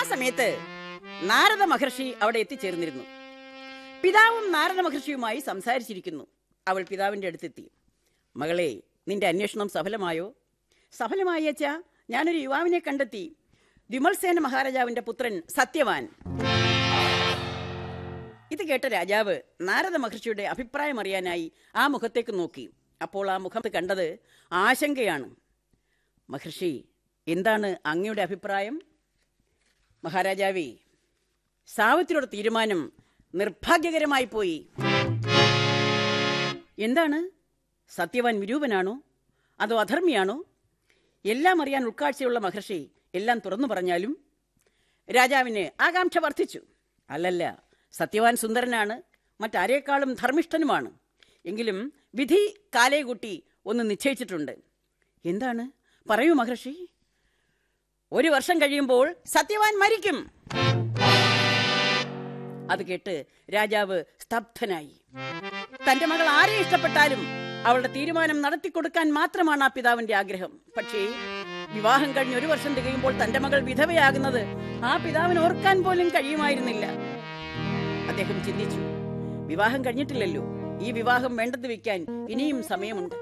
സമയത്ത് നാരദ മഹർഷി അവിടെ എത്തിച്ചേർന്നിരുന്നു പിതാവും നാരദ മഹർഷിയുമായി സംസാരിച്ചിരിക്കുന്നു അവൾ പിതാവിന്റെ അടുത്തെത്തി മകളെ നിന്റെ അന്വേഷണം സഫലമായോ സഫലമായി അച്ഛാ ഞാനൊരു യുവാവിനെ കണ്ടെത്തി വിമൽസേന മഹാരാജാവിന്റെ പുത്രൻ സത്യവാൻ ഇത് കേട്ട രാജാവ് നാരദ മഹർഷിയുടെ അഭിപ്രായം അറിയാനായി ആ മുഖത്തേക്ക് നോക്കി അപ്പോൾ ആ മുഖത്ത് കണ്ടത് ആശങ്കയാണ് മഹർഷി എന്താണ് അങ്ങയുടെ അഭിപ്രായം മഹാരാജാവേ സാവിത്രിയുടെ തീരുമാനം നിർഭാഗ്യകരമായി പോയി എന്താണ് സത്യവാൻ വിരൂപനാണോ അതോ അധർമ്മിയാണോ എല്ലാം അറിയാൻ ഉൾക്കാഴ്ചയുള്ള മഹർഷി എല്ലാം തുറന്നു പറഞ്ഞാലും രാജാവിന് ആകാംക്ഷ വർദ്ധിച്ചു അല്ലല്ല സത്യവാൻ സുന്ദരനാണ് മറ്റാരേക്കാളും ധർമ്മിഷ്ഠനുമാണ് എങ്കിലും വിധി കാലേ കൂട്ടി ഒന്ന് നിശ്ചയിച്ചിട്ടുണ്ട് എന്താണ് പറയൂ മഹർഷി ഒരു വർഷം കഴിയുമ്പോൾ സത്യവാൻ മരിക്കും അത് കേട്ട് രാജാവ് സ്തബ്ധനായി തന്റെ മകൾ ആരെ ഇഷ്ടപ്പെട്ടാലും അവളുടെ തീരുമാനം നടത്തിക്കൊടുക്കാൻ മാത്രമാണ് ആ പിതാവിന്റെ ആഗ്രഹം പക്ഷേ വിവാഹം കഴിഞ്ഞ് ഒരു വർഷം തികയുമ്പോൾ തന്റെ മകൾ വിധവയാകുന്നത് ആ പിതാവിന് ഓർക്കാൻ പോലും കഴിയുമായിരുന്നില്ല അദ്ദേഹം ചിന്തിച്ചു വിവാഹം കഴിഞ്ഞിട്ടില്ലല്ലോ ഈ വിവാഹം വേണ്ടെന്ന് വെക്കാൻ ഇനിയും സമയമുണ്ട്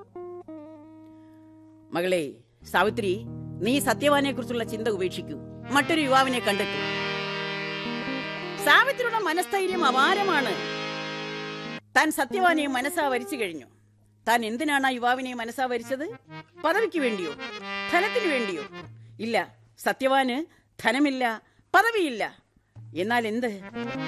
മകളെ സാവിത്രി നീ സത്യവാനെ കുറിച്ചുള്ള ചിന്ത ഉപേക്ഷിക്കൂ മറ്റൊരു യുവാവിനെ കണ്ടെത്തൂ സാവിത്രിയുടെ മനസ്ഥൈര്യം അപാരമാണ് താൻ സത്യവാനെ മനസ്സാ വരിച്ചു കഴിഞ്ഞു താൻ എന്തിനാണ് ആ യുവാവിനെ മനസ്സാ വരിച്ചത് പദവിക്ക് വേണ്ടിയോ ധനത്തിന് വേണ്ടിയോ ഇല്ല സത്യവാന് ധനമില്ല പദവിയില്ല എന്നാൽ എന്ത്